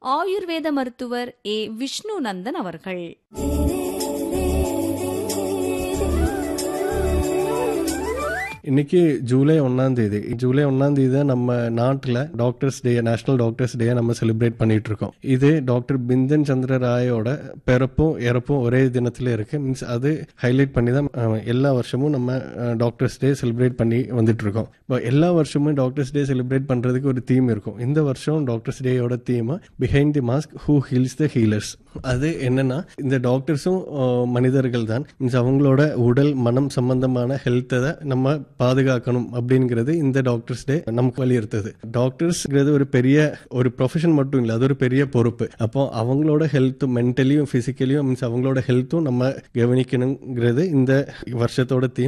ஆயுர்வேத மருத்துவர் ஏ விஷ்ணு நந்தன் அவர்கள் இன்னைக்கு ஜூலை ஒன்றாம் தேதி ஜூலை ஒன்றாம் தேதி தான் நம்ம நாட்டில் doctors day national doctors day நம்ம செலிப்ரேட் பண்ணிட்டு இருக்கோம் இது டாக்டர் பிந்தன் சந்திர ராயோட பிறப்பும் இறப்பும் ஒரே தினத்துல இருக்கு மீன்ஸ் அது ஹைலைட் பண்ணி தான் அஹ், எல்லா வருஷமும் நம்ம டாக்டர்ஸ் டே செலிப்ரேட் பண்ணி வந்துட்டு இருக்கோம் இப்போ எல்லா வருஷமும் டாக்டர்ஸ் டே செலிப்ரேட் பண்றதுக்கு ஒரு தீம் இருக்கும் இந்த வருஷம் டாக்டர்ஸ் டேயோட theme behind the mask who heals the healers அது என்னன்னா இந்த டாக்டர்ஸும் மனிதர்கள் தான் மீன்ஸ் அவங்களோட உடல் மனம் சம்பந்தமான ஹெல்த்தை நம்ம பாதுகாக்கணும் அப்படிங்கிறது இந்த டாக்டர்ஸ் டே நமக்கு வலியுறுத்துது டாக்டர்ஸ்ங்கிறது ஒரு பெரிய ஒரு ப்ரொஃபஷன் மட்டும் இல்லை அது ஒரு பெரிய பொறுப்பு அப்போ அவங்களோட ஹெல்த்தும் மென்டலியும் ஃபிசிக்கலியும் மீன்ஸ் அவங்களோட ஹெல்த்தும் நம்ம கவனிக்கணுங்கிறது இந்த வருஷத்தோட தீம்